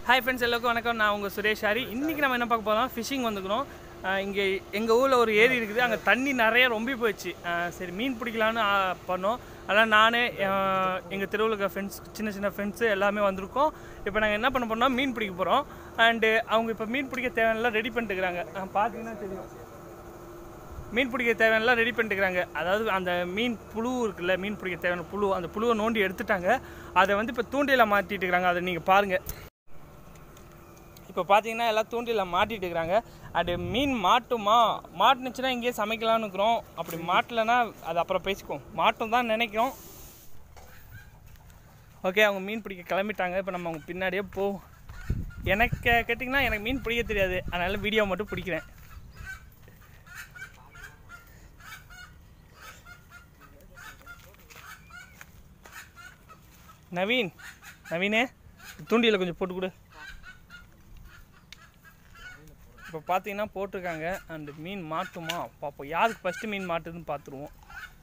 Hi friends எல்லாருக்கும் வணக்கம் நான் உங்கள் சுரேஷ் ஹாரி இன்றைக்கி நம்ம என்ன பார்க்க போகிறோம் ஃபிஷிங் வந்துக்கிறோம் இங்கே எங்கள் ஊரில் ஒரு ஏரி இருக்குது அங்கே தண்ணி நிறைய ரொம்ப போயிடுச்சு ஆஹ் சரி மீன் பிடிக்கலான்னு ஆ- பண்ணோம் அதான் நானே எங்கள் தெருவில் இருக்க ஃப்ரெண்ட்ஸ் சின்ன சின்ன ஃப்ரெண்ட்ஸு எல்லாமே வந்திருக்கோம் இப்போ நாங்கள் என்ன பண்ண போறோம்னா மீன் பிடிக்க போகிறோம் அண்டு அவங்க இப்போ மீன் பிடிக்க தேவையான ரெடி பண்ணிட்டுருக்காங்க பார்த்தீங்கன்னா தெரியும் மீன் பிடிக்க தேவையானலாம் ரெடி பண்ணிட்டுருக்காங்க அதாவது அந்த மீன் புழு இருக்குல்ல மீன் பிடிக்க தேவையான புழு அந்த புழுவை நோண்டி எடுத்துட்டாங்க அதை வந்து இப்போ தூண்டியில் மாட்டிட்டு இருக்காங்க அதை நீங்கள் பாருங்கள் இப்போ பார்த்தீங்கன்னா எல்லாம் தூண்டில் மாட்டிட்டு இருக்கிறாங்க அது மீன் மாட்டுமா மாட்டுனுச்சுன்னா இங்கேயே சமைக்கலாம்னு இருக்கிறோம் அப்படி மாட்டலைன்னா அது அப்புறம் பேசிக்குவோம் மாட்டும் தான் நினைக்கிறோம் ஓகே அவங்க மீன் பிடிக்க கிளம்பிட்டாங்க இப்போ நம்ம அவங்க பின்னாடியே போவோம் எனக்கு கேட்டிங்கன்னா எனக்கு மீன் பிடிக்க தெரியாது அதனால் வீடியோ மட்டும் பிடிக்கிறேன் நவீன் நவீனே தூண்டியில் கொஞ்சம் போட்டு கொடு இப்போ பார்த்தீங்கன்னா போட்டிருக்காங்க அந்த மீன் மாட்டுமா பார்ப்போம் யாருக்கு ஃபஸ்ட்டு மீன் மாட்டுதுன்னு பார்த்துருவோம்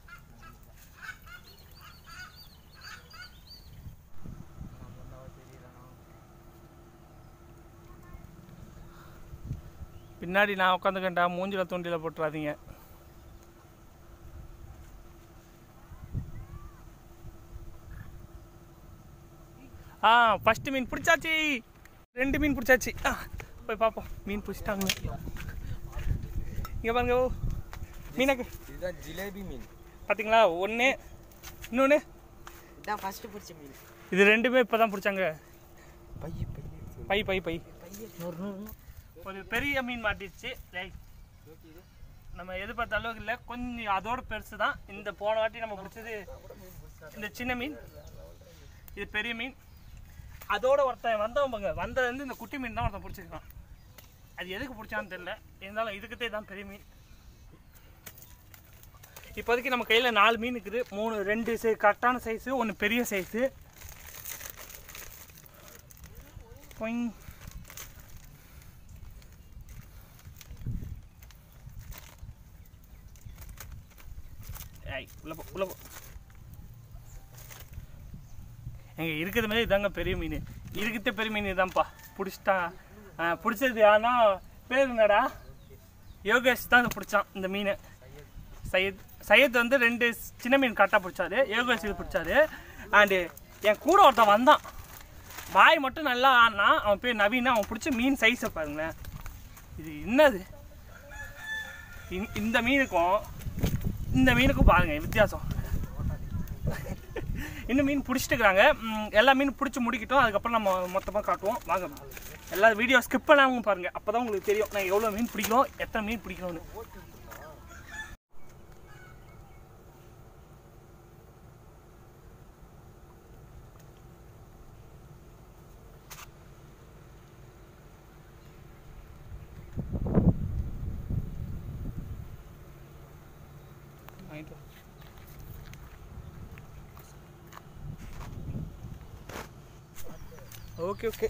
பின்னாடி நான் உட்காந்துக்கண்டா மூஞ்சில தூண்டில போட்டுறாதீங்க ஆ ஃபஸ்ட்டு மீன் பிடிச்சாச்சு ரெண்டு மீன் பிடிச்சாச்சு ஆ போய் பார்ப்போம் மீன் பிடிச்சிட்டாங்க இங்கே பாருங்க ஓ மீனாக்கு இதுதான் ஜிலேபி மீன் பார்த்தீங்களா ஒன்று இன்னொன்று இதான் ஃபர்ஸ்ட் பிடிச்ச மீன் இது ரெண்டுமே இப்போ தான் பிடிச்சாங்க பைய பை பைய பை பை நூறு நூறு ஒரு பெரிய மீன் மாட்டிடுச்சு லைக் நம்ம எதிர்பார்த்த அளவுக்கு இல்லை கொஞ்சம் அதோட பெருசு தான் இந்த போன வாட்டி நம்ம பிடிச்சது இந்த சின்ன மீன் இது பெரிய மீன் அதோட ஒருத்தன் வந்தவன் பாங்க வந்தது வந்து இந்த குட்டி மீன் தான் ஒருத்தன் பிடிச்சிருக்கான் அது எதுக்கு பிடிச்சான்னு தெரியல இருந்தாலும் இதுக்கிட்டே தான் பெரிய மீன் இப்போதைக்கு நம்ம கையில் நாலு மீன் இருக்குது மூணு ரெண்டு சை கரெக்டான சைஸு ஒன்று பெரிய சைஸு பொயிங் ஏய் உள்ள போ உள்ள போ எங்க இருக்கிறது மாதிரி இதாங்க பெரிய மீன் இருக்கிறத பெரிய மீன் இதான்ப்பா பிடிச்சிட்டா பிடிச்சது யாருன்னா பேர் என்னடா யோகேஷ் தான் பிடிச்சான் இந்த மீனை சையத் சையத் வந்து ரெண்டு சின்ன மீன் கரெக்டாக பிடிச்சாரு யோகேஷ் இது பிடிச்சாரு அண்டு என் கூட ஒருத்தன் வந்தான் வாய் மட்டும் நல்லா ஆடினா அவன் பேர் நவீன் அவன் பிடிச்ச மீன் சைஸை பாருங்களேன் இது என்னது இந்த- இந்த மீனுக்கும் இந்த மீனுக்கும் பாருங்க வித்தியாசம் இன்னும் மீன் பிடிச்சிட்டு இருக்கிறாங்க ம், எல்லா மீன் பிடிச்சி முடிக்கிட்டோம் அதுக்கப்புறம் நம்ம மொத்தமாக காட்டுவோம் வாங்க எல்லா வீடியோ ஸ்கிப் பண்ணாமல் பாருங்க அப்போ தான் உங்களுக்கு தெரியும் நான் எவ்வளோ மீன் பிடிக்கிறோம் எத்தனை மீன் பிடிக்கிறோன்னு வாங்கிட்டு வா. ஓகே ஓகே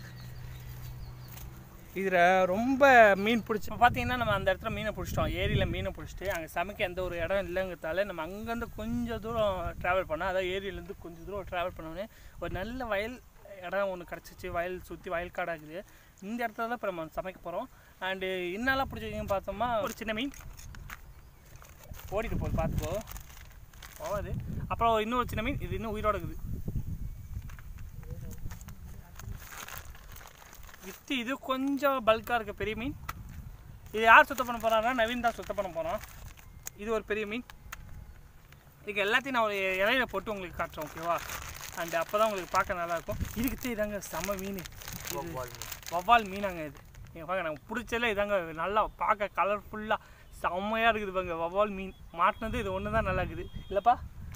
இதில் ரொம்ப மீன் பிடிச்சி இப்போ பார்த்தீங்கன்னா நம்ம அந்த இடத்துல மீனை பிடிச்சிட்டோம் ஏரியில் மீனை பிடிச்சிட்டு அங்கே சமைக்க எந்த ஒரு இடம் இல்லைங்கிறதால நம்ம அங்கேருந்து கொஞ்சம் தூரம் ட்ராவல் பண்ணோம் அதாவது ஏரியிலேருந்து கொஞ்சம் தூரம் ட்ராவல் பண்ணோன்னே ஒரு நல்ல வயல் இடம் ஒன்று கிடச்சிச்சு வயல் சுற்றி வயல் காடாகுது இந்த இடத்துல தான் இப்போ நம்ம சமைக்க போகிறோம் அண்டு என்னெல்லாம் பிடிச்சிருக்கீங்கன்னு பார்த்தோம்னா ஒரு சின்ன மீன் ஓடிட்டு போகுது பார்த்துக்கோ போகாது அப்புறம் இன்னொரு சின்ன மீன் இது இன்னும் உயிரோட இருக்குது வித்து இது கொஞ்சம் பல்காக இருக்க பெரிய மீன் இது யார் சுத்தம் பண்ண போகிறாங்கன்னா நவீன் தான் சுத்தம் பண்ண போகிறோம் இது ஒரு பெரிய மீன் இதுக்கு எல்லாத்தையும் நான் ஒரு இலையில போட்டு உங்களுக்கு காட்டுறேன் ஓகேவா அண்ட் அப்போ தான் உங்களுக்கு பார்க்க நல்லாயிருக்கும் இதுக்கு இதாங்க செம்ம மீன் இது வவ்வால் மீனாங்க இது நீங்கள் பாருங்க நாங்கள் பிடிச்சல இதாங்க நல்லா பார்க்க கலர்ஃபுல்லாக செம்மையாக இருக்குது பாருங்க வவ்வால் மீன் மாட்டினது இது ஒன்று தான் நல்லா இருக்குது இல்லைப்பா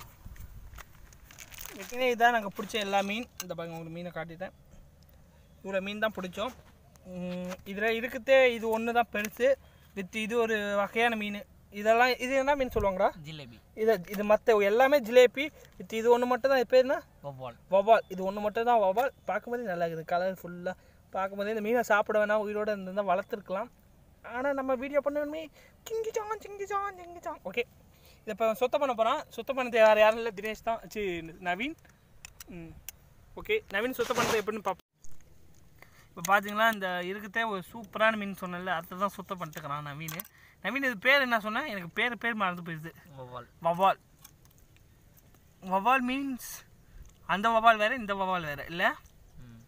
வெட்டினே இதான் நாங்கள் பிடிச்ச எல்லா மீன் இந்த பாருங்க உங்களுக்கு மீனை காட்டிட்டேன் இவ்வளோ மீன் தான் பிடிச்சோம் இதில் இருக்கிறதே இது ஒன்று தான் பெருசு வித் இது ஒரு வகையான மீன் இதெல்லாம் இது என்ன மீன் சொல்லுவாங்கடா ஜிலேபி இது இது மற்ற எல்லாமே ஜிலேபி வித் இது ஒன்று மட்டும் தான் இது பேர் என்ன வவ்வால் வவ்வால் இது ஒன்று மட்டும் தான் வவ்வால் பார்க்கும்போதே நல்லா இருக்குது கலர் ஃபுல்லாக பார்க்கும்போதே இந்த மீனை சாப்பிட வேணாம் உயிரோட இருந்தால் வளர்த்துருக்கலாம் ஆனால் நம்ம வீடியோ பண்ணணுமே சிங்கிச்சான் சிங்கிச்சான் சிங்கிச்சான் ஓகே இதை இப்போ சுத்தம் பண்ண போகிறான் சுத்தம் பண்ணது யார் யாரும் இல்லை தினேஷ் தான் சி நவீன் ம் ஓகே நவீன் சுத்தம் பண்ணுறது எப்படின்னு பார்ப்போம் இப்போ பார்த்தீங்களா இந்த இருக்குதே ஒரு சூப்பரான மீன் சொன்னேன்ல அதை தான் சுத்தம் பண்ணிட்டுக்கிறான் நவீன் நவீன் இது பேர் என்ன சொன்னேன் எனக்கு பேர் பேர் மறந்து போயிடுது வவ்வால் வவால் வவால் மீன்ஸ் அந்த வவால் வேறு இந்த வவால் வேறு இல்லை ம்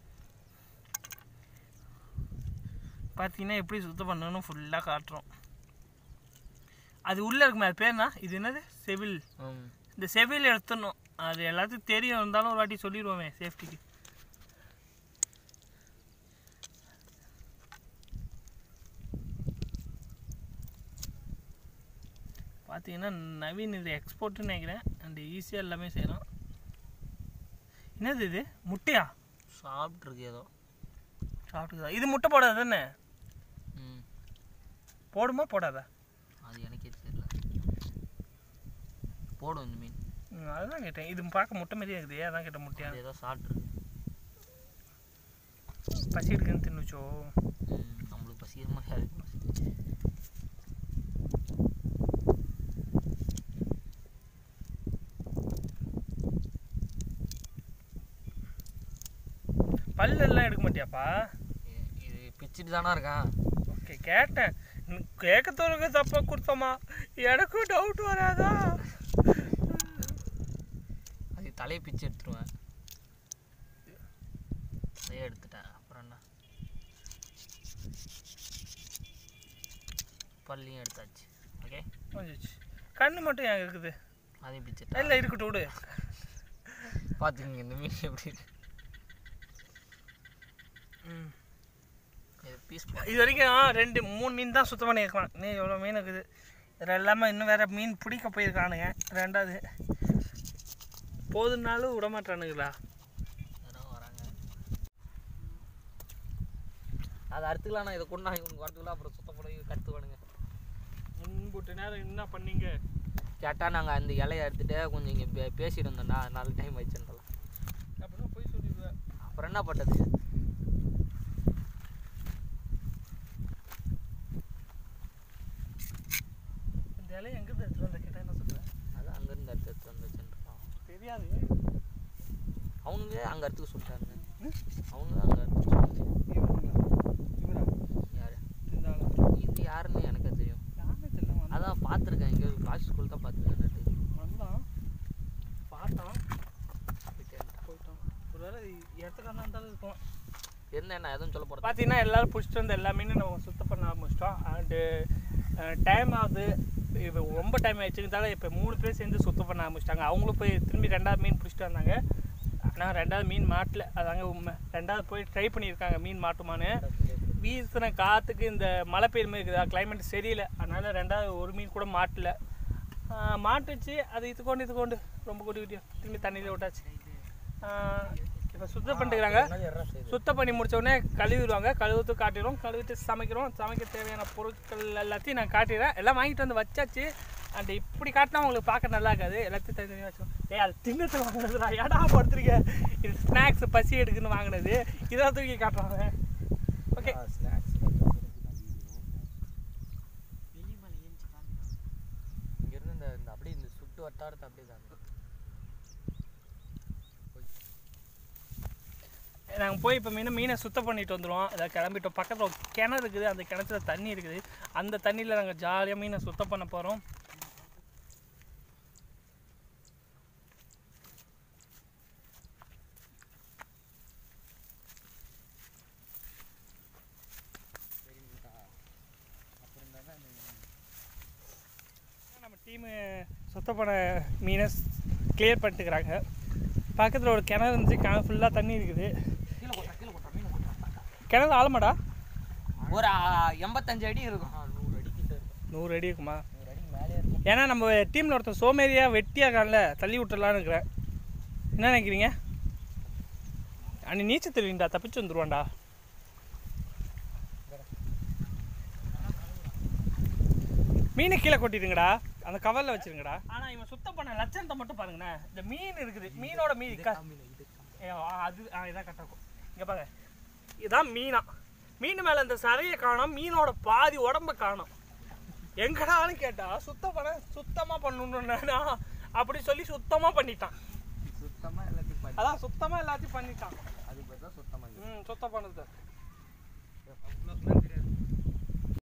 பார்த்தீங்கன்னா எப்படி சுத்தம் பண்ணணும்னு ஃபுல்லாக காட்டுறோம் அது உள்ளே இருக்குமே அது பேர்னா இது என்னது செவில் ம் இந்த செவில் எடுத்துடணும் அது எல்லாத்துக்கும் தெரியும் இருந்தாலும் ஒரு வாட்டி சொல்லிடுவோமே சேஃப்டிக்கு பார்த்தீங்கன்னா நவீன் இது எக்ஸ்போர்ட்டுன்னு நினைக்கிறேன் அண்ட் ஈஸியாக எல்லாமே செய்கிறோம் என்னது இது முட்டையா சாப்பிட்ருக்கு ஏதோ சாப்பிட்டுக்குதா இது முட்டை போடாது தானே ம் போடுமா போடாதா அது எனக்கே தெரியல போடும் இந்த மீன் ம், அதுதான் கேட்டேன் இது பார்க்க முட்டை மாதிரியே இருக்குது அதான் கேட்டேன் முட்டையா அது ஏதோ சாப்பிட்ருக்கு பசி இருக்குன்னு தின்னுச்சோ ம் நம்மளுக்கு பசிக்கிற மாதிரி அதுக்கு பசி பல்லெல்லாம் எடுக்க மாட்டியாப்பா இ- இது பிச்சுட்டு தானே இருக்கான் ஓகே கேட்டேன் கேட்கத்தவருக்கு தப்பாக கொடுத்தோமா எனக்கும் டவுட் வராதா அது தலையை பிச்சு எடுத்துருவேன் தலையை எடுத்துட்டேன் அப்புறம் என்ன பல்லையும் எடுத்தாச்சு ஓகே வந்துச்சு கண்ணு மட்டும் ஏன் இருக்குது அதையும் பிச்சுட்டேன் இல்லை இருக்கட்டும் விடு பார்த்துக்கங்க இந்த மீன் எப்படி இருக்கு. ம். இது பீஸ் இது வரைக்கும் ரெண்டு மூணு மீன் தான் சுத்தம் பண்ணியிருக்கான் நீ எவ்வளோ மீன் இருக்குது இதில் எல்லாமே இன்னும் வேற மீன் பிடிக்க போயிருக்கானுங்க ரெண்டாவது போதுனாலும் விட மாட்டானுங்களா யாரோ வராங்க அதை அறுத்துக்கலாம் நான் இதை கொண்டு நான் இவனுக்கு வரதுக்குள்ள அப்புறம் சுத்தம் பண்ணி கற்றுவானுங்க முன்புட்டு நேரம் என்ன பண்ணீங்க கேட்டால் நாங்கள் அந்த இலையை எடுத்துட்டு கொஞ்சம் இங்கே பே பேசிட்டு இருந்தோம்னா அதனால டைம் ஆயிடுச்சுன்றலாம் அப்படின்னா போய் சொல்லிடுவேன் அப்புறம் என்ன பண்ணுறது இந்த இலையை எங்கேருந்து எடுத்துட்டு வந்த கேட்டால் என்ன சொல்லுவேன் அதான் அங்கேருந்து எடுத்து எடுத்து வந்துச்சுன்றான் தெரியாது அவனுங்க அங்கே எடுத்துக்க சொல்லிட்டானுங்க ம்? அவனுங்க தான் அங்கே எடுத்துக்க சொல்லிட்டாங்க இவரா யார் இந்த ஆளா இது யாருன்னு எனக்கே தெரியும் யாருமே தெரியல அதான் பார்த்துருக்கேன் இங்கே காலேஜ் ஸ்கூல் தான் பார்த்துருக்கேன் நட்டு வந்தான் பார்த்தான் போயிட்டே இருந்துட்டான். போயிட்டான் ஒருவேளை இடத்துக்கான இருந்தாலும் இருக்கும் என்ன என்ன எதுவும் சொல்ல போகிறது பார்த்தீங்கன்னா எல்லாரும் பிடிச்சிட்டு வந்த எல்லா மீனும் நம்ம சுத்தம் பண்ண ஆரம்பிச்சிட்டோம் அண்டு டைம் ஆகுது இப்போ ரொம்ப டைம் ஆயிடுச்சுங்கிறதால இப்போ மூணு பேர் சேர்ந்து சுத்தம் பண்ண ஆரம்பிச்சிட்டாங்க அவங்களும் போய் திரும்பி ரெண்டாவது மீன் பிடிச்சிட்டு வந்தாங்க ஆனால் ரெண்டாவது மீன் மாட்டல அதாங்க உண்மை ரெண்டாவது போய் ட்ரை பண்ணியிருக்காங்க மீன் மாட்டுமான்னு வீசின காற்றுக்கு இந்த மழை பெய்யுமே இருக்குதா கிளைமேட் சரியில்லை அதனால் ரெண்டாவது ஒரு மீன் கூட மாட்டல ஆஹ் மாட்டுச்சு அது இது கொண்டு இது கொண்டு ரொம்ப குட்டி குட்டியும் திரும்பி தண்ணியில் விட்டாச்சு இப்போ சுத்தம் பண்ணிட்டுக்கிறாங்க சுத்தம் பண்ணி முடிச்ச உடனே கழுவிடுவாங்க கழுவுத்து காட்டிடுவோம் கழுவிட்டு சமைக்கிறோம் சமைக்க தேவையான பொருட்கள் எல்லாத்தையும் நான் காட்டிடுறேன் எல்லாம் வாங்கிட்டு வந்து வச்சாச்சு அண்ட் இப்படி காட்டினா உங்களுக்கு பார்க்க நல்லா இருக்காது எல்லாத்தையும் தனி தனியாக வச்சுக்கோம் ஏய் அது தின்னத்து வாங்கினதுடா ஏடா படுத்துருக்க இது ஸ்நாக்ஸ் பசி எடுக்குன்னு வாங்கினது இதான் தூக்கி காட்டுறாங்க ஓகே இங்கேருந்து இந்த இந்த அப்படியே இந்த சுட்டு வட்டாரத்தை அப்படியே தான் நாங்கள் போய் இப்போ மீன் மீனை சுத்தம் பண்ணிட்டு வந்துடுவோம் அதை கிளம்பிட்டோம் பக்கத்தில் ஒரு கிணறு இருக்குது அந்த கிணத்துல தண்ணி இருக்குது அந்த தண்ணியில் நாங்கள் ஜாலியாக மீனை சுத்தம் பண்ண போகிறோம் நம்ம டீமு சுத்தம் பண்ண மீனை கிளியர் பண்ணிட்டுக்கிறாங்க பக்கத்தில் ஒரு கிணறு இருந்துச்சு கிணறு ஃபுல்லாக தண்ணி இருக்குது கீழே போட்டா கீழே போட்டா மீன் போட்டா கிணறு ஆழமாடா ஒரு ஆ, எண்பத்தஞ்சு அடி இருக்கும் நூறு அடி கிட்ட இருக்கும் நூறு அடி இருக்குமா நூறு அடி மேலே இருக்கும் ஏன்னா நம்ம டீமில் ஒருத்தன் சோமேரியாக வெட்டியாக காணல தள்ளி விட்டுறலான்னு இருக்கிறேன் என்ன நினைக்கிறீங்க அன்னி நீச்சல் தெரியும்டா தப்பிச்சு வந்துருவான்டா மீனை கீழே கொட்டிடுங்கடா அந்த கவரில் வச்சிருங்கடா ஆனால் இவன் சுத்தம் பண்ண லட்சணத்தை மட்டும் பாருங்கண்ணே இந்த மீன் இருக்குது மீனோட மீன் க ஏ, ஆ, அது ஆ இதான் கரெக்டாக இருக்கும் இங்கே பாருங்க இதான் மீனா மீன் மேலே இந்த சரையை காணோம் மீனோட பாதி உடம்ப காணோம் எங்கடான்னு கேட்டா சுத்தம் பண்ண சுத்தமாக பண்ணணும்னா அப்படி சொல்லி சுத்தமாக பண்ணிட்டான் சுத்தமாக எல்லாத்தையும் பண்ணி அதான் சுத்தமாக எல்லாத்தையும் பண்ணிட்டான் அதுக்கு பேர் தான் சுத்தமாக ம் சுத்தம் பண்ணுது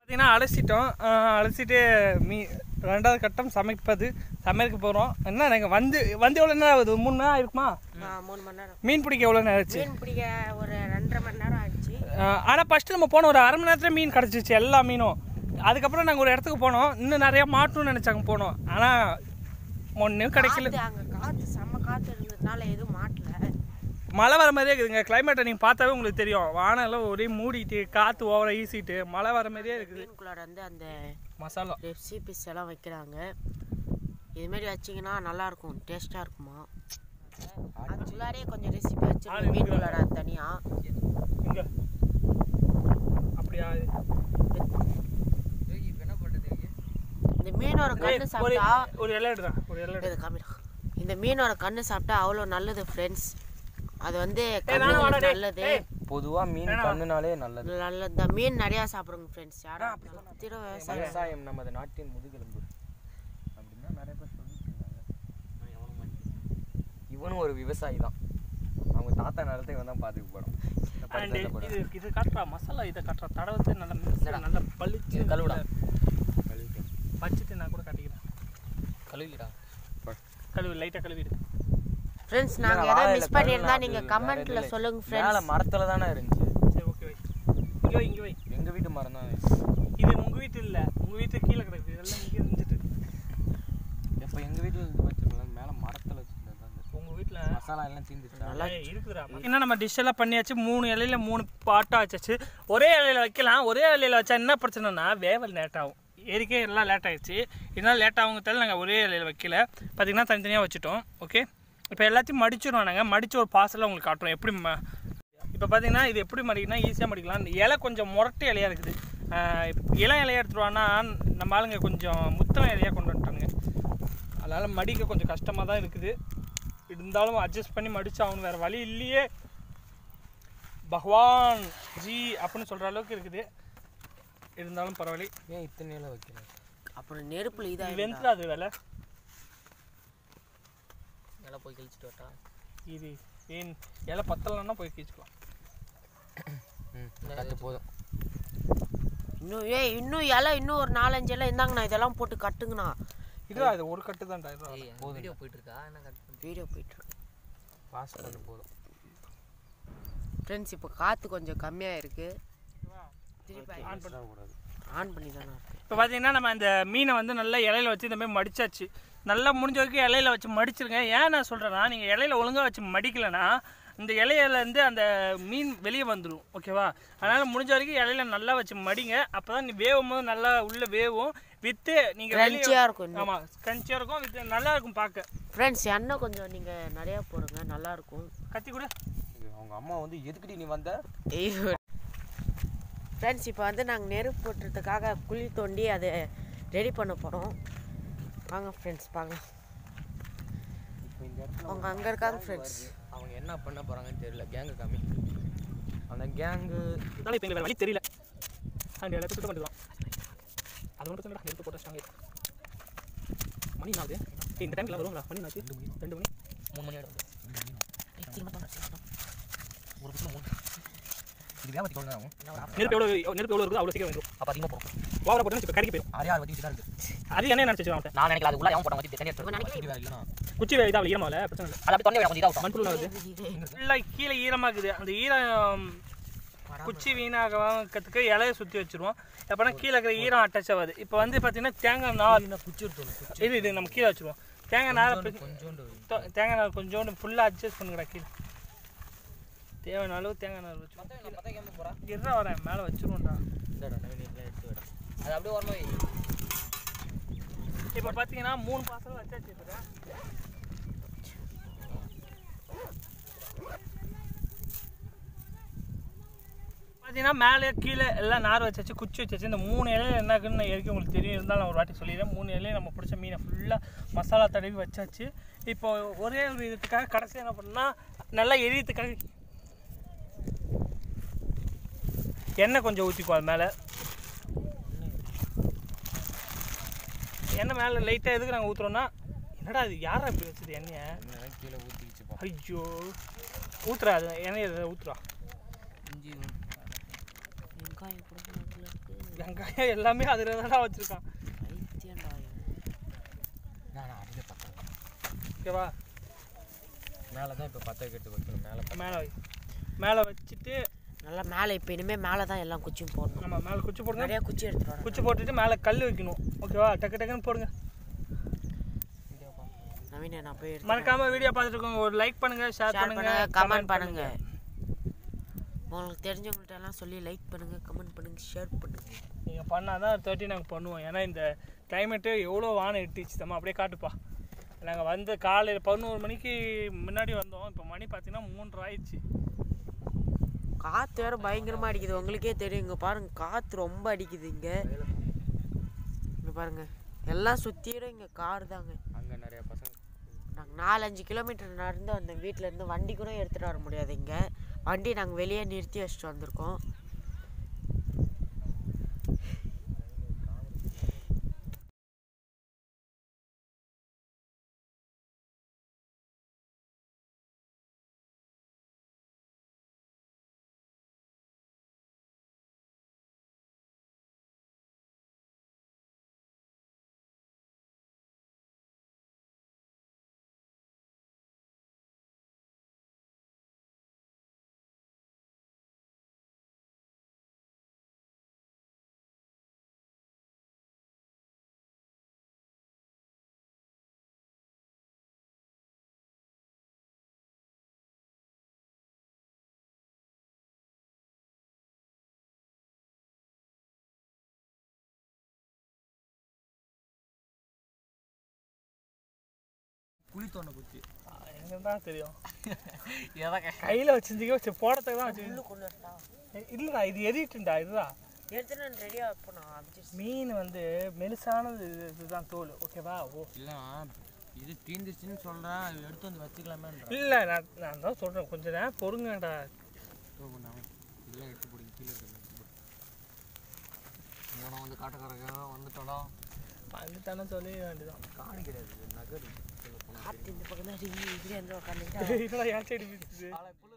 பார்த்தீங்கன்னா அலசிட்டோம் ஆஹ் அலசிட்டு மீ ரெண்டாவது கட்டம் சமைப்பது சமைக்க போகிறோம் என்ன நாங்கள் வந்து வந்து எவ்வளோ நேரம் ஆகுது மூணு நேரம் இருக்குமா ஆ, மூணு மணி நேரம் மீன் பிடிக்க எவ்வளோ நேரம் ஆச்சு மீன் பிடிக்க ஒரு ரெண்டரை மணி நேரம் ஆயிடுச்சு ஆனால் ஃபஸ்ட்டு நம்ம போன ஒரு அரை மணி நேரத்தில் மீன் கிடச்சிச்சு எல்லா மீனும் அதுக்கப்புறம் நாங்கள் ஒரு இடத்துக்கு போனோம் இன்னும் நிறைய மாட்டணும்னு நினச்சாங்க போனோம் ஆனால் ஒன்றும் கிடைக்கல காத்து அங்க காத்து செம்ம காத்து இருந்ததுனால எதுவும் மாட்டல மழை வர மாதிரியே இருக்குதுங்க கிளைமேட்டை நீங்கள் பார்த்தாவே உங்களுக்கு தெரியும் வானம் எல்லாம் ஒரே மூடிட்டு காற்று ஓவராக ஈசிட்டு மழை வர மாதிரியே இருக்குது மீனுக்குள்ளார வந்து அந்த மசாலா ரெப்சி பீஸ் எல்லாம் வைக்கிறாங்க இதுமாரி வச்சிங்கன்னா நல்லா இருக்கும் டேஸ்ட்டாக இருக்குமா அதுக்குள்ளாரே கொஞ்சம் ரெசிபி வச்சிருக்கோம் மீனுக்குள்ளார தனியா இங்கே அப்படியா என்ன பண்ணுறது இந்த மீனோட கண்ணு ஒரு சாப்பிட்டா ஒரு இலை எடுதான் ஒரு இலை எடு இது காமிடா இந்த மீனோட கண்ணு சாப்பிட்டா அவ்வளோ நல்லது ஃப்ரெண்ட்ஸ் அது வந்து வேணாம், வாடா கண்ணுங்களுக்கு டேய். நல்லது ஏய், பொதுவா மீன் கண்ணுனாலே நல்லது நல்ல இந்த மீன் நிறையா சாப்பிடுங்க ஃப்ரெண்ட்ஸ் யாரும் திரு விவசாயம் விவசாயம் நமது நாட்டின் முதுகெலும்பு அப்படின்னா நிறைய பேர் சொல்லிட்டு இருந்தாங்க இவனும் ஒரு விவசாயி தான் அவங்க தாத்தா நிலத்தை இவன் தான் பார்த்துக்க போறோம் இந்த and படத்துல போறான். இது இது காட்டுறா மசாலா இதை காட்டுறா தடவத்தை நல்ல mix, நல்ல பளிச்சு இது கழுவுடா. பச்சிட்டு நான் கூட காட்டிக்கிறேன் கழுவிடா கழுவி லைட்டாக கழுவிடு ஃப்ரெண்ட்ஸ் இல்ல, நாங்கள் ஏதாவது வாழையில மிஸ் பண்ணியிருந்தா கருவேப்பிலை நீங்கள் அது கமெண்ட்ல வேற எதுவும் சொல்லுங்க இல்லை. மேல ஃப்ரெண்ட்ஸ் மரத்துல தானே இருந்துச்சு சரி ஓகே வை இங்கே வை இங்கே வை எங்க வீட்டு மரம் தான் இது உங்கள் வீட்டு இல்லை உங்கள் வீட்டு கீழே கிடக்குது இதெல்லாம் இங்கே இருந்துட்டு இப்போ எங்க வீட்டுல இருந்து வச்சிருக்கலாம் மேல மரத்துல வச்சிருந்தது தான் இந்த உங்கள் வீட்டில் மசாலா எல்லாம் தீந்துச்சு நல்லா இருக்குதுடா என்ன நம்ம டிஷ் எல்லாம் பண்ணியாச்சு மூணு இலையில மூணு பாட்டா வச்சாச்சு ஒரே இலையில வைக்கலாம் ஒரே இலையில வச்சா என்ன பிரச்சனைனா வேவல் லேட் ஆகும் ஏரிக்கே எல்லாம் லேட் ஆயிடுச்சு இதனால் லேட் ஆகுங்க தெரியல நாங்கள் ஒரே இலையில வைக்கல பார்த்தீங்கன்னா தனித்தனியாக வச்சுட்டோம் ஓகே இப்போ எல்லாத்தையும் மடிச்சிடுவோம் நாங்கள் மடிச்சு ஒரு பார்சலில் உங்களுக்கு காட்டுறோம் எப்படி ம இப்போ பார்த்தீங்கன்னா இது எப்படி மடிக்கணும் ஈஸியாக மடிக்கலாம் இந்த இலை கொஞ்சம் முரட்டு இலையாக இருக்குது ஆஹ் இளம் இலையாக எடுத்துருவான்னா நம்ம ஆளுங்க கொஞ்சம் முத்தம் இலையாக கொண்டு வந்துட்டானுங்க அதனால் மடிக்க கொஞ்சம் கஷ்டமாக தான் இருக்குது இருந்தாலும் அட்ஜஸ்ட் பண்ணி மடிச்சு ஆகணும் வேறு வழி இல்லையே பகவான் ஜி அப்படின்னு சொல்கிற அளவுக்கு இருக்குது இருந்தாலும் பரவாயில்ல ஏன் இத்தனை இலை வைக்கணும் அப்புறம் நெருப்புல இது இதாக வெந்துடாது வேலை நல்லா போய் கழிச்சிட்டு வரட்டா இது ஏன் இலை பத்தலைன்னா போய் கீச்சுக்கலாம் ம் அது போதும் இன்னும் ஏய் இன்னும் இலை இன்னும் ஒரு நாலஞ்சு இலை இருந்தாங்கண்ணா இதெல்லாம் போட்டு கட்டுங்கண்ணா இதுதான் இது ஒரு கட்டு தான்டா இது ஏய் வீடியோ போயிட்டு இருக்கா என்ன கட் பண்ணி வீடியோ போயிட்டு பாஸ் பண்ண போதும் ஃப்ரெண்ட்ஸ் இப்போ காற்று கொஞ்சம் கம்மியாக இருக்கு திருப்பி ஆன் பண்ண கூடாது ஆன் பண்ணி தானே இருக்கு இப்போ பார்த்தீங்கன்னா நம்ம இந்த மீனை வந்து நல்லா இலையில வச்சு இந்த மாதிரி மடிச்சாச்சு நல்லா முடிஞ்ச வரைக்கும் இலையில வச்சு மடிச்சிருங்க ஏன் நான் சொல்கிறேன்னா நீங்கள் இலையில ஒழுங்காக வச்சு மடிக்கலைன்னா இந்த இலையிலேருந்து அந்த மீன் வெளியே வந்துடும் ஓகேவா அதனால் முடிஞ்ச வரைக்கும் இலையில நல்லா வச்சு மடிங்க அப்போ தான் நீ வேகும் போது நல்லா உள்ளே வேவும் வித்து நீங்கள் Crunchy-ஆ இருக்கும் இன்னும். ஆமாம் கஞ்சியாக இருக்கும் வித்து நல்லா இருக்கும் பார்க்க ஃப்ரெண்ட்ஸ் எண்ணெய் கொஞ்சம் நீங்கள் நிறையா போடுங்க நல்லா இருக்கும் கத்தி கூட இது அவங்க அம்மா வந்து எதுக்குடி நீ வந்த ஃப்ரெண்ட்ஸ் இப்போ வந்து நாங்கள் நெருப்பு போட்டுறதுக்காக குழி தோண்டி அதை ரெடி பண்ண போகிறோம் வாங்க ஃப்ரெண்ட்ஸ் வாங்க இப்போ இந்த இடத்துல அவங்க அங்கே இருக்காங்க ஃப்ரெண்ட்ஸ் அவங்க என்ன பண்ண போறாங்கன்னு தெரியல கேங்கு காமி அந்த கேங்கு அதனால இப்போ எங்களுக்கு வேறு வழி தெரியல அந்த இடத்துல சுத்தம் பண்ணிக்கலாம் அது ஒன்றும் பிரச்சனை நெருப்பு போட்டு வச்சிட்டாங்க மணி என்ன ஆகுது ஏய், இந்த டைம்ல வருவாங்களா மணி என்ன ஆச்சு ரெண்டு மணி மூணு மணி ஆகிடும் ஒரு பக்கம் மூணு இது வியாபாரி எவ்வளோ ஆகும் நெருப்பு எவ்வளோ நெருப்பு எவ்வளோ இருக்குது அவ்வளோ சீக்கிரம் வந்துடும் அப்போ அதிகமாக போகும் ஓவரா போட்டு இப்போ கறிக்கு போயிடும் ஆறு ஆறு வத்தி தான் இருக்கு அது என்ன நினச்சி அவன்கிட்ட நான் நினைக்கல அது உள்ள அவன் போட வச்சு தண்ணி எடுத்து இது வேற இல்லைனா குச்சி இதாக ஈரமாவில் பிரச்சனை இல்லை அது அப்படி தொண்டை கொஞ்சம் இதாக மண்புழு வருது ஃபுல்லாக கீழே ஈரமாக்குது அந்த ஈரம் குச்சி வீணாகிறதுக்கு இலைய சுற்றி வச்சிருவோம் எப்போனா கீழே இருக்கிற ஈரம் அட்டாச் ஆகாது இப்போ வந்து பார்த்தீங்கன்னா தேங்காய் நார் குச்சி எடுத்து இது இது நம்ம கீழே வச்சிருவோம் தேங்காய் நாரை பிரிச்சு- கொஞ்சோண்டு தோ- தேங்காய் நார் கொஞ்சோண்டு ஃபுல்லாக அட்ஜஸ்ட் பண்ணுங்கடா கீழே தேவையான அளவு தேங்காய் நார் வச்சு இருறா வரேன் மேலே வச்சிருவோம்டா எடுத்து விட அது அப்படியே வரணும் இப்போ பார்த்தீங்கன்னா மூணு பாசல் வச்சாச்சு இப்போ பார்த்தீங்கன்னா மேலே கீழே எல்லாம் நார் வச்சாச்சு குச்சி வச்சாச்சு இந்த மூணு இலையில என்ன இருக்குன்னு நான் ஏற்கனவே உங்களுக்கு தெரியும் இருந்தாலும் நான் ஒரு வாட்டி சொல்லிடுறேன் மூணு இலையும் நம்ம பிடிச்ச மீனை ஃபுல்லாக மசாலா தடவி வச்சாச்சு இப்போ ஒரே ஒரு இதுக்காக கடைசி என்ன பண்ணால் நல்லா எரியத்துக்காக எண்ணெய் கொஞ்சம் ஊற்றிக்குவோம் அது மேலே எண்ணெய் மேலே லைட்டாக எதுக்கு நாங்கள் ஊற்றுறோன்னா என்னடா இது யாரா இப்படி வச்சது எண்ணெயை என்ன கீழே ஊற்றிக்கிச்சுப்பா ஐயோ ஊத்துறா அது எண்ணெய் ஊற்றுறா இஞ்சி வெங்காயம் கூட இருக்கு வெங்காயம் எல்லாமே அதில் தான் வச்சுருக்கான் பைத்தியம்டா இவன். நான் அதிக பத்தல ஓகேவா மேலே தான் இப்போ பத்த கட்டு வைக்கணும் மேலே மேலே வை மேலே வச்சுட்டு நல்லா மேலே இப்போ இனிமேல் மேலே தான் எல்லாம் குச்சியும் போடணும் நம்ம மேலே குச்சி போடுங்க நிறைய குச்சி எடுத்துட்டு வரேன் குச்சி போட்டுட்டு மேலே கல் வைக்கணும் ஓகேவா டக்கு டக்குன்னு போடுங்க நவீன நான் போய் எடுத்து மறக்காம வீடியோ பார்த்துட்டு இருக்கோங்க ஒரு லைக் பண்ணுங்க ஷேர் ஷேர் பண்ணுங்க பண்ணுங்க கமெண்ட் பண்ணுங்க உங்களுக்கு தெரிஞ்சவங்கள்ட்ட எல்லாம் சொல்லி லைக் பண்ணுங்க கமெண்ட் பண்ணுங்க ஷேர் பண்ணுங்க நீங்க பண்ணாதான் தேர்ட்டி நாங்கள் பண்ணுவோம் ஏன்னா இந்த கிளைமேட்டு எவ்வளோ வானம் எட்டிச்சு தம்மா அப்படியே காட்டுப்பா நாங்கள் வந்து காலையில் பதினோரு மணிக்கு முன்னாடி வந்தோம் இப்போ மணி பார்த்தீங்கன்னா மூன்றரை ஆயிடுச்சு காற்று வேற பயங்கரமாக அடிக்குது உங்களுக்கே தெரியும் இங்கே பாருங்க காற்று ரொம்ப அடிக்குது இங்கே இங்கே பாருங்க எல்லாம் சுற்றிடும் இங்கே கார் தாங்க அங்கே நிறைய பசங்க நாங்கள் நாலஞ்சு கிலோமீட்டர் நடந்து வந்தோம் வீட்டில் இருந்து வண்டி கூட எடுத்துகிட்டு வர முடியாது இங்கே வண்டி நாங்கள் வெளியே நிறுத்தி வச்சுட்டு வந்திருக்கோம் குழி தோண்ட குச்சி எனக்கு தான் தெரியும் எதை கையில் வச்சிருந்தீங்க வச்சு போடத்துக்கு தான் வச்சு கொண்டு வரட்டா இல்லைடா இது எரிட்டுண்டா இதுதான் எடுத்துட்டு ரெடியாக இப்போ நான் அபிச்சு மீன் வந்து மெலிசானது இது- இதுதான் தோல் ஓகேவா ஓ இல்லை இது தீந்துச்சுன்னு சொல்கிறேன் எடுத்து வந்து வச்சுக்கலாமேன்ற இல்லை நான் நான் தான் சொல்கிறேன் கொஞ்ச நேரம் பொறுங்கடா இதெல்லாம் எடுத்து போடுங்க கீழே இருக்கிறது இவனை வந்து காட்டுக்காரங்க வந்துட்டோம் வந்து தானே சொல்லி வேண்டியதான் காணி கிடையாது இது நகரு சொல்ல போனா. காற்று இந்த பக்கம் தான் அடிக்குது இதுலேயே வந்து உட்காந்துக்கிட்டா என்னடா ஏன் சைடு வீசுது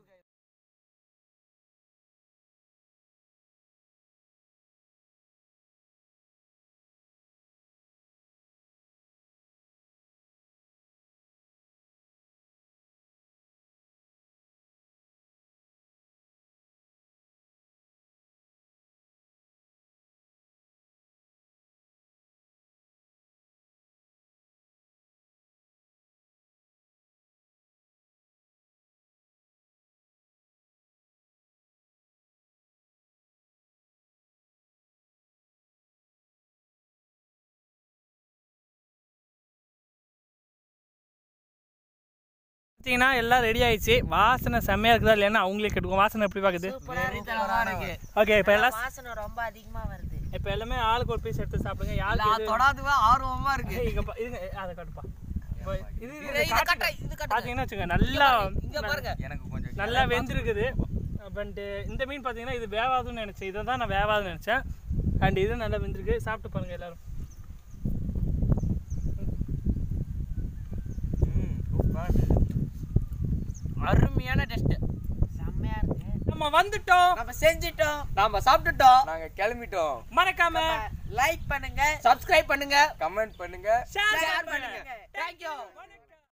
பார்த்தீங்கன்னா எல்லாம் ரெடி ஆயிடுச்சு வாசனை செம்மையா இருக்குதா இல்லைன்னா அவங்களே கேட்டுக்கோங்க வாசனை எப்படி பார்க்குது இருக்கு ஓகே இப்போ எல்லாம் வாசனை ரொம்ப அதிகமாக வருது இப்போ எல்லாமே ஆளுக்கு ஒரு பீஸ் எடுத்து சாப்பிடுங்க யாருக்கு எது- தொடாதுவே ஆர்வமா இருக்கு ஏய், இங்க பா- இருங்க அதை காட்டுப்பா இப்போ இது இது இதை காட்டுங்க. காட்டு, இது காட்டுங்க. பார்த்தீங்கன்னா வச்சுங்க நல்லா இங்க பாருங்க எனக்கு கொஞ்சம் நல்லா வெந்திருக்குது பட் இந்த மீன் பார்த்தீங்கன்னா இது வேவாதுன்னு நினச்சேன் இதை தான் நான் வேவாதுன்னு நினச்சேன் அண்ட் இது நல்லா வெந்திருக்கு சாப்பிட்டு பாருங்க எல்லாரும் ம் சூப்பர் அருமையான டெஸ்ட் செம்மையா இருக்கு நம்ம வந்துட்டோம் நம்ம செஞ்சிட்டோம் நாம சாப்பிட்டுட்டோம் நாங்கள் கிளம்பிட்டோம் மறக்காம லைக் பண்ணுங்க சப்ஸ்கிரைப் பண்ணுங்க கமெண்ட் பண்ணுங்க ஷேர் ஷேர் பண்ணுங்க பண்ணுங்க தேங்க்யூ வணக்கம்